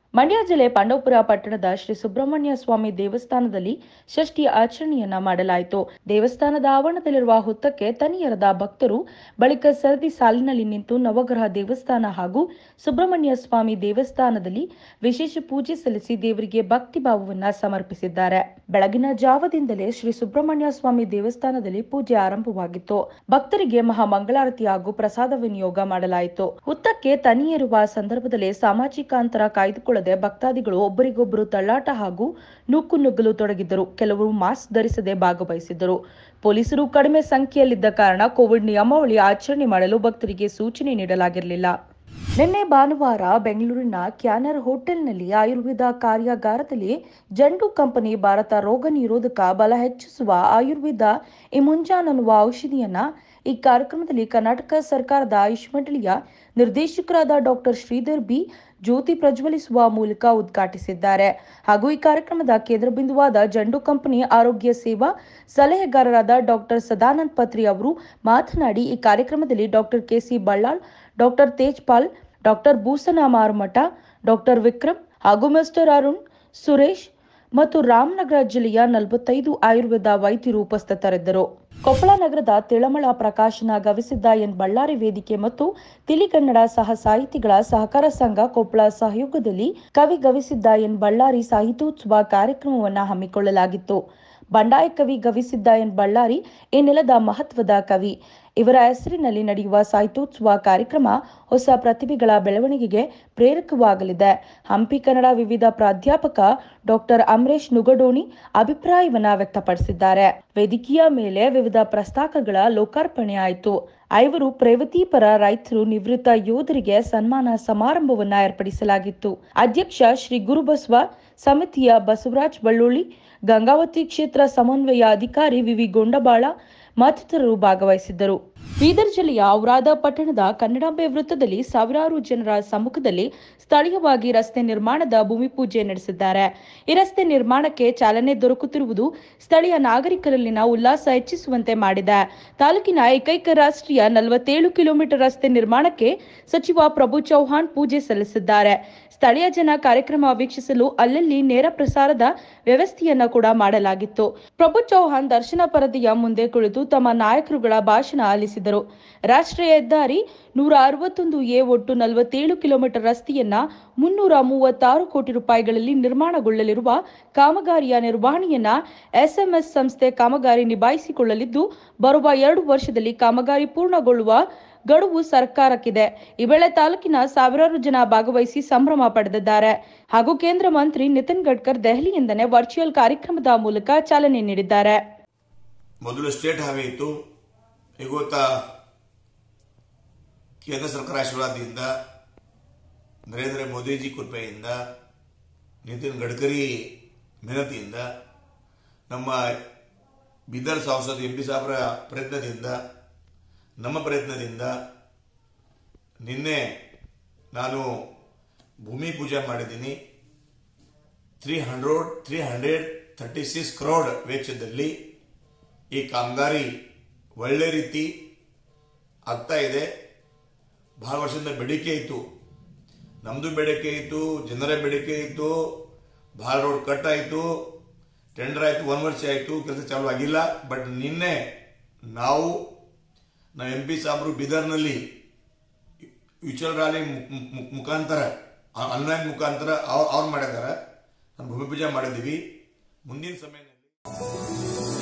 ಮಂಡ್ಯ ಜಿಲ್ಲೆ ಪಾಂಡವಪುರ ಪಟ್ಟಣದ ಶ್ರೀ ಸುಬ್ರಹ್ಮಣ್ಯ ಸ್ವಾಮಿ ದೇವಸ್ಥಾನದಲ್ಲಿ ಷಷ್ಠಿ ಆಚರಣೆಯನ್ನ ಮಾಡಲಾಯಿತು ದೇವಸ್ಥಾನದ ಆವರಣದಲ್ಲಿರುವ ಹುತ್ತಕ್ಕೆ ತನಿಯರದ ಭಕ್ತರು ಬಳಿಕ ಸರದಿ ಸಾಲಿನಲ್ಲಿ ನಿಂತು ನವಗ್ರಹ ದೇವಸ್ಥಾನ ಹಾಗೂ ಸುಬ್ರಹ್ಮಣ್ಯ ಸ್ವಾಮಿ ದೇವಸ್ಥಾನದಲ್ಲಿ ವಿಶೇಷ ಪೂಜೆ ಸಲ್ಲಿಸಿ ದೇವರಿಗೆ ಭಕ್ತಿ ಭಾವವನ್ನ ಸಮರ್ಪಿಸಿದ್ದಾರೆ ಬೆಳಗಿನ ಜಾವದಿಂದಲೇ ಶ್ರೀ ಸುಬ್ರಹ್ಮಣ್ಯ ಸ್ವಾಮಿ ದೇವಸ್ಥಾನದಲ್ಲಿ ಪೂಜೆ ಆರಂಭವಾಗಿತ್ತು ಭಕ್ತರಿಗೆ ಮಹಾ ಮಂಗಳಾರತಿ ಹಾಗೂ ಪ್ರಸಾದ ವಿನಿಯೋಗ ಮಾಡಲಾಯಿತು ಹುತ್ತಕ್ಕೆ ತನಿಯೇರುವ ಸಂದರ್ಭದಲ್ಲಿ ಸಾಮಾಜಿಕ ಅಂತರ ಕಾಯ್ದುಕೊಳ್ಳದೆ ಭಕ್ತಾದಿಗಳು ಒಬ್ಬರಿಗೊಬ್ಬರು ತಳ್ಳಾಟ ಹಾಗೂ ನೂಕು ನುಗ್ಗಲು ತೊಡಗಿದ್ದರು ಕೆಲವರು ಮಾಸ್ಕ್ ಧರಿಸದೆ ಭಾಗವಹಿಸಿದ್ದರು ಪೊಲೀಸರು ಕಡಿಮೆ ಸಂಖ್ಯೆಯಲ್ಲಿದ್ದ ಕಾರಣ ಕೋವಿಡ್ ನಿಯಮಾವಳಿ ಆಚರಣೆ ಮಾಡಲು ಭಕ್ತರಿಗೆ ಸೂಚನೆ ನೀಡಲಾಗಿರಲಿಲ್ಲ ನಿನ್ನೆ ಭಾನುವಾರ ಬೆಂಗಳೂರಿನ ಕ್ಯಾನರ್ ಹೋಟೆಲ್ನಲ್ಲಿ ಆಯುರ್ವೇದ ಕಾರ್ಯಾಗಾರದಲ್ಲಿ ಜಂಡು ಕಂಪನಿ ಭಾರತ ರೋಗ ನಿರೋಧಕ ಬಲ ಹೆಚ್ಚಿಸುವ ಆಯುರ್ವೇದ ಇಮುಂಜಾನ್ ಅನ್ನುವ ಔಷಧಿಯನ್ನ ಈ ಕಾರ್ಯಕ್ರಮದಲ್ಲಿ ಕರ್ನಾಟಕ ಸರ್ಕಾರದ ಆಯುಷ್ ಮಂಡಳಿಯ ನಿರ್ದೇಶಕರಾದ ಡಾಕ್ಟರ್ ಶ್ರೀಧರ್ ಬಿ ಜ್ಯೋತಿ ಪ್ರಜ್ವಲಿಸುವ ಮೂಲಕ ಉದ್ಘಾಟಿಸಿದ್ದಾರೆ ಹಾಗೂ ಈ ಕಾರ್ಯಕ್ರಮದ ಕೇಂದ್ರ ಬಿಂದುವಾದ ಜಂಡು ಕಂಪನಿ ಆರೋಗ್ಯ ಸೇವಾ ಸಲಹೆಗಾರರಾದ ಡಾಕ್ಟರ್ ಸದಾನಂದ್ ಪತ್ರಿ ಅವರು ಮಾತನಾಡಿ ಈ ಕಾರ್ಯಕ್ರಮದಲ್ಲಿ doctor KC Ballal doctor Tejpal doctor Bhushan Marumath doctor Vikram ಹಾಗೂ ಮಿಸ್ಟರ್ ಅರುಣ್ ಸುರೇಶ್ ಮತ್ತು ರಾಮನಗರ ಜಿಲ್ಲೆಯ ನಲವತ್ತೈದು ಆಯುರ್ವೇದ ವೈದ್ಯರು ಉಪಸ್ಥಿತರಿದ್ದರು ಕೊಪ್ಪಳ ನಗರದ ತಿಳಮಳ ಪ್ರಕಾಶನ ಗವಿಸಿದ್ದ ಎನ್ ಬಳ್ಳಾರಿ ವೇದಿಕೆ ಮತ್ತು ತಿಳಿಗನ್ನಡ ಸಹ ಸಾಹಿತಿಗಳ ಸಹಕಾರ ಸಂಘ ಕೊಪ್ಪಳ ಸಹಯೋಗದಲ್ಲಿ ಕವಿ ಗವಿಸಿದ್ದ ಎನ್ ಬಳ್ಳಾರಿ ಸಾಹಿತ್ಯೋತ್ಸವ ಕಾರ್ಯಕ್ರಮವನ್ನು ಹಮ್ಮಿಕೊಳ್ಳಲಾಗಿತ್ತು ಬಂಡಾಯ ಕವಿ ಗವಿಸಿದ್ದ ಎನ್ ಬಳ್ಳಾರಿ ಈ ನೆಲದ ಮಹತ್ವದ ಕವಿ ಇವರ ಹೆಸರಿನಲ್ಲಿ ನಡೆಯುವ ಸಾಹಿತ್ಯೋತ್ಸವ ಕಾರ್ಯಕ್ರಮ ಹೊಸ ಪ್ರತಿಭೆಗಳ ಬೆಳವಣಿಗೆಗೆ ಪ್ರೇರಕವಾಗಲಿದೆ ಹಂಪಿ ಕನ್ನಡ ವಿವಿಧ ಪ್ರಾಧ್ಯಾಪಕ ಡಾಕ್ಟರ್ ಅಮರೇಶ್ ನುಗಡೋಣಿ ಅಭಿಪ್ರಾಯವನ್ನ ವ್ಯಕ್ತಪಡಿಸಿದ್ದಾರೆ ವೇದಿಕೆಯ ಮೇಲೆ ವಿವಿಧ ಪ್ರಸ್ತಾಪಗಳ ಲೋಕಾರ್ಪಣೆ ಆಯಿತು ಐವರು ಪ್ರಗತಿಪರ ರೈತರು ನಿವೃತ್ತ ಯೋಧರಿಗೆ ಸನ್ಮಾನ ಸಮಾರಂಭವನ್ನ ಏರ್ಪಡಿಸಲಾಗಿತ್ತು ಅಧ್ಯಕ್ಷ ಶ್ರೀ ಗುರುಬಸವ ಸಮಿತಿಯ ಬಸವರಾಜ್ ಬಳ್ಳೊಳ್ಳಿ ಗಂಗಾವತಿ ಕ್ಷೇತ್ರ ಸಮನ್ವಯ ಅಧಿಕಾರಿ ವಿವಿ ಗೊಂಡಬಾಳ ಮತ್ತಿತರರು ಭಾಗವಹಿಸಿದ್ದರು ಬೀದರ್ ಜಿಲ್ಲೆಯ ಔರಾದ ಪಟ್ಟಣದ ಕನ್ನಡಾಂಬೆ ವೃತ್ತದಲ್ಲಿ ಸಾವಿರಾರು ಜನರ ಸಮ್ಮುಖದಲ್ಲಿ ಸ್ಥಳೀಯವಾಗಿ ರಸ್ತೆ ನಿರ್ಮಾಣದ ಭೂಮಿ ಪೂಜೆ ನಡೆಸಿದ್ದಾರೆ ಈ ರಸ್ತೆ ನಿರ್ಮಾಣಕ್ಕೆ ಚಾಲನೆ ದೊರಕುತ್ತಿರುವುದು ಸ್ಥಳೀಯ ನಾಗರಿಕರಲ್ಲಿನ ಉಲ್ಲಾಸ ಹೆಚ್ಚಿಸುವಂತೆ ಮಾಡಿದೆ ತಾಲೂಕಿನ ಏಕೈಕ ರಾಷ್ಟ್ರೀಯ ನಲವತ್ತೇಳು ಕಿಲೋಮೀಟರ್ ರಸ್ತೆ ನಿರ್ಮಾಣಕ್ಕೆ ಸಚಿವ ಪ್ರಭು ಚೌಹಾಣ್ ಪೂಜೆ ಸಲ್ಲಿಸಿದ್ದಾರೆ ಸ್ಥಳೀಯ ಜನ ಕಾರ್ಯಕ್ರಮ ವೀಕ್ಷಿಸಲು ಅಲ್ಲಲ್ಲಿ ನೇರ ಪ್ರಸಾರದ ವ್ಯವಸ್ಥೆಯನ್ನ ಕೂಡ ಮಾಡಲಾಗಿತ್ತು ಪ್ರಭು ಚೌಹಾಣ್ ದರ್ಶನ ಪರದೆಯ ಮುಂದೆ ಕುಳಿತು ತಮ್ಮ ನಾಯಕರುಗಳ ಭಾಷಣ ಆಲಿಸಿದರು ರಾಷ್ಟ್ರೀಯ ಹೆದ್ದಾರಿ ನೂರ ಅರವತ್ತೊಂದು ಎ ಒಟ್ಟು ನಲವತ್ತೇಳು ಕಿಲೋಮೀಟರ್ ರಸ್ತೆಯನ್ನ ಮುನ್ನೂರ ಮೂವತ್ತಾರು ಕೋಟಿ ರೂಪಾಯಿಗಳಲ್ಲಿ ನಿರ್ಮಾಣಗೊಳ್ಳಲಿರುವ ಕಾಮಗಾರಿಯ ನಿರ್ವಹಣೆಯನ್ನ ಎಸ್ಎಂಎಸ್ ಸಂಸ್ಥೆ ಕಾಮಗಾರಿ ನಿಭಾಯಿಸಿಕೊಳ್ಳಲಿದ್ದು ಬರುವ ಎರಡು ವರ್ಷದಲ್ಲಿ ಕಾಮಗಾರಿ ಪೂರ್ಣಗೊಳ್ಳುವ ಗಡುವು ಸರ್ಕಾರಕ್ಕಿದೆ ಈ ವೇಳೆ ತಾಲೂಕಿನ ಸಾವಿರಾರು ಜನ ಭಾಗವಹಿಸಿ ಸಂಭ್ರಮ ಪಡೆದಿದ್ದಾರೆ ಹಾಗೂ ಕೇಂದ್ರ ಮಂತ್ರಿ ನಿತಿನ್ ಗಡ್ಕರ್ ದೆಹಲಿಯಿಂದನೇ ವರ್ಚುವಲ್ ಕಾರ್ಯಕ್ರಮದ ಮೂಲಕ ಚಾಲನೆ ನೀಡಿದ್ದಾರೆ ಮೊದಲು ಸ್ಟೇಟ್ ಹಾವೇ ಇತ್ತು ಇವತ್ತ ಕೇಂದ್ರ ಸರ್ಕಾರ ಆಶೀರ್ವಾದದಿಂದ ನರೇಂದ್ರ ಮೋದಿಜಿ ಕೃಪೆಯಿಂದ ನಿತಿನ್ ಗಡ್ಕರಿ ಮೆಹನತಿಯಿಂದ ನಮ್ಮ ಬೀದರ್ ಸಂಸದ ಎಂ ಪಿ ಸಾಹೇಬರ ಪ್ರಯತ್ನದಿಂದ ನಮ್ಮ ಪ್ರಯತ್ನದಿಂದ ನಿನ್ನೆ ನಾನು ಭೂಮಿ ಪೂಜೆ ಮಾಡಿದ್ದೀನಿ three hundred three hundred thirty six crore ವೆಚ್ಚದಲ್ಲಿ ಈ ಕಾಮಗಾರಿ ಒಳ್ಳೆ ರೀತಿ ಆಗ್ತಾ ಇದೆ ಬಹಳ ವರ್ಷದಿಂದ ಬೇಡಿಕೆ ಇತ್ತು ನಮ್ಮದು ಬೇಡಿಕೆ ಇತ್ತು ಜನರ ಬೇಡಿಕೆ ಇತ್ತು ಬಹಳ ರೋಡ್ ಕಟ್ ಆಯಿತು ಟೆಂಡರ್ ಆಯಿತು ಒಂದು ವರ್ಷ ಆಯಿತು ಕೆಲಸ ಚಾಲು ಆಗಿಲ್ಲ ಬಟ್ ನಿನ್ನೆ ನಾವು ನಾವು ಎಂ ಪಿ ಸಾಬ್ರು ಬೀದರ್ನಲ್ಲಿ ಮ್ಯೂಚುವಲ್ ರ್ಯಾಲಿ ಮುಖಾಂತರ ಆನ್ಲೈನ್ ಮುಖಾಂತರ ಅವ್ರು ಅವ್ರು ಮಾಡಿದ್ದಾರೆ ನಾವು ಭೂಮಿ ಪೂಜೆ ಮಾಡಿದ್ದೀವಿ ಮುಂದಿನ ಸಮಯದಲ್ಲಿ